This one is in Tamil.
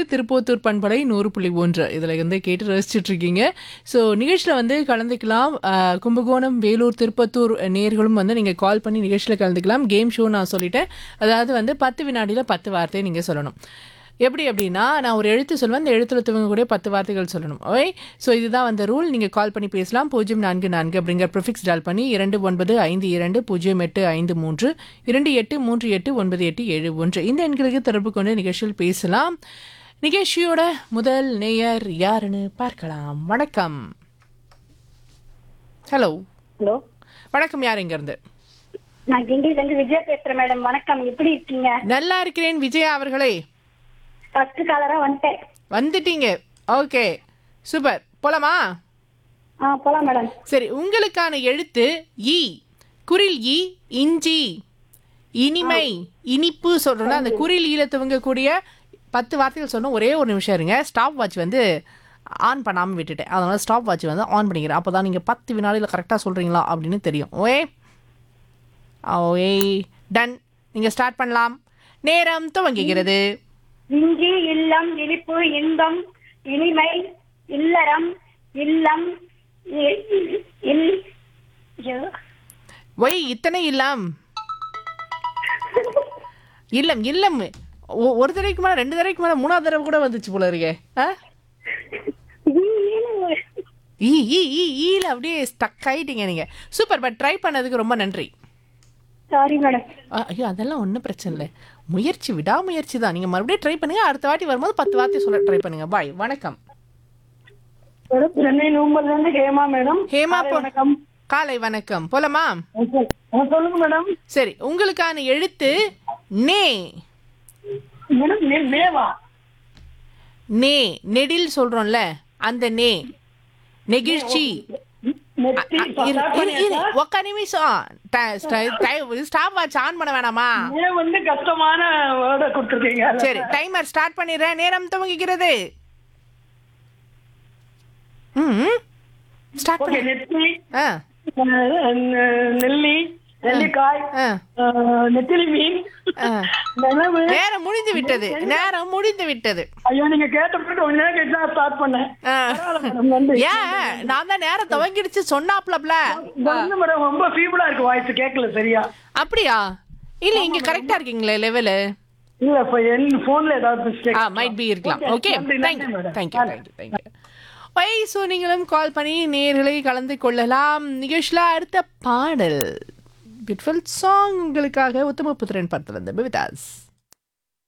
திருப்போத்தூர் பண்பலை நூறு புள்ளி ஒன்று இதில் வந்து கேட்டு ரசிச்சுட்டு இருக்கீங்க ஸோ நிகழ்ச்சியில் வந்து கலந்துக்கலாம் அஹ், கும்பகோணம் வேலூர் திருப்பத்தூர் நேர்களும் வந்து நீங்கள் கால் பண்ணி நிகழ்ச்சியில் கலந்துக்கலாம் கேம் ஷோ நான் சொல்லிட்டேன் அதாவது வந்து பத்து வினாடியில் பத்து வார்த்தை நீங்கள் சொல்லணும் எப்படி அப்படின்னா நான் ஒரு எழுத்து சொல்லுவேன் அந்த எழுத்துல துவங்கக்கூடிய பத்து வார்த்தைகள் சொல்லணும் ஓய் ஸோ இதுதான் வந்து ரூல் நீங்கள் கால் பண்ணி பேசலாம் பூஜ்ஜியம் நான்கு நான்கு அப்படிங்கிற ப்ரிஃபிக்ஸ் டால் பண்ணி இரண்டு ஒன்பது ஐந்து இரண்டு பூஜ்ஜியம் எட்டு ஐந்து மூன்று இரண்டு எட்டு மூன்று எட்டு ஒன்பது எட்டு ஏழு ஒன்று இந்த எண்களுக்கு தொடர்பு கொண்டு நிகழ்ச்சியில் பேசலாம் நிகழ்ச்சியோட முதல் நேயர் யாருன்னு பார்க்கலாம் வணக்கம் ஹலோ ஹலோ வணக்கம் யார் இருந்து நான் கிண்டில இருந்து விஜயா பேசுறேன் மேடம் வணக்கம் எப்படி இருக்கீங்க நல்லா இருக்கிறேன் விஜயா அவர்களே ஃபர்ஸ்ட் காலரா வந்துட்டேன் வந்துட்டீங்க ஓகே சூப்பர் போலாமா ஆ போலாம் மேடம் சரி உங்களுக்கான எழுத்து ஈ குரில் ஈ இஞ்சி இனிமை இனிப்பு சொல்றோம்ல அந்த குரில் ஈல துவங்கக்கூடிய பத்து வார்த்தைகள் சொன்னோம் ஒரே ஒரு நிமிஷம் இருங்க ஸ்டாப் வாட்ச் வந்து ஆன் பண்ணாமல் விட்டுட்டேன் அதனால ஸ்டாப் வாட்ச் வந்து ஆன் பண்ணிக்கிறேன் அப்போ தான் நீங்கள் பத்து வினாடியில் கரெக்டாக சொல்கிறீங்களா அப்படின்னு தெரியும் ஓயே ஓயே டன் நீங்கள் ஸ்டார்ட் பண்ணலாம் நேரம் துவங்குகிறது இஞ்சி இல்லம் இனிப்பு இன்பம் இனிமை இல்லறம் இல்லம் இ- இ- இல் ஐயோ. ஒய் இத்தனை இல்லம் இல்லம் இல்லம் ஒ- ஒரு தடவைக்கு மேலே ரெண்டு தடவைக்கு மேலே மூணாவது தடவை கூட வந்துச்சு போல இருக்கே ஆ ஈ ஈ ஈ ஈல அப்படியே ஸ்டக் ஆயிட்டீங்க நீங்கள் சூப்பர் பட் ட்ரை பண்ணதுக்கு ரொம்ப நன்றி சாரி மேடம் ஆ, ஐயோ அதெல்லாம் ஒன்றும் பிரச்சனை இல்லை முயற்சி விடாமுயற்சி தான் நீங்கள் மறுபடியும் ட்ரை பண்ணுங்க அடுத்த வாட்டி வரும்போது பத்து வார்த்தை சொல்ல ட்ரை பண்ணுங்க பாய் வணக்கம் மேடம் சென்னை நூம்பல்ல இருந்து ஹேமா மேடம் ஹேமா காலை போ வணக்கம் காலை வணக்கம் போலாமா ஆ, சொல்லுங்க மேடம் சரி உங்களுக்கான எழுத்து நே மேடம் நே- நேவா நே நெடில் சொல்றோம்ல அந்த நே நெகிழ்ச்சி நெத்தி அ, இரு, இரு, இரு. ஒக்க நிமிஷம் ஸ்டாப் வாட்ச் ஆன் பண்ண வேணாமா நே வந்து கஷ்டமான வேர்டை கொடுத்துருக்கீங்க சரி டைமர் ஸ்டார்ட் பண்ணிடுறேன் நேரம் துவங்குகிறது ம் ஸ்டார்ட் ஓகே பண்ணு நெத்தி ஆ அஹ், நெல்லி நெல்லிக்காய் ஆ அஹ், நெத்திலி மீன் ஆ. நிலவு நேரம் முடிந்து விட்டது நேரம் முடிந்து விட்டது ஐயோ நீங்க கேட்ட பிறகு கொஞ்ச நேரம் கழிச்சு தான் ஸ்டார்ட் பண்ணேன் ஆ. பரவாயில்ல மேடம் நன்றி ஏன் நான் தான் நேரம் துவங்கிடுச்சு சொன்னாப்லப்ல வந்து மேடம் ரொம்ப ஃபீபிளா இருக்கு வாய்ஸ் கேட்கல சரியா அப்படியா இல்ல இங்க கரெக்டா இருக்கீங்களே லெவலு இல்ல இப்ப என் போன்ல ஏதாவது மிஸ்டேக் ஆ மைட் பி இருக்கலாம் ஓகே நன்றி, தேங்க்யூ நன்றி, madam. Thank you thank you thank you why so நீங்களும் கால் பண்ணி நேர்களை கலந்து கொள்ளலாம் நிகழ்ச்சியில் அடுத்த பாடல் பியூட்டிஃபுல் சாங் உங்களுக்காக உத்தம புத்திரன் படத்துல இருந்து விதாஸ்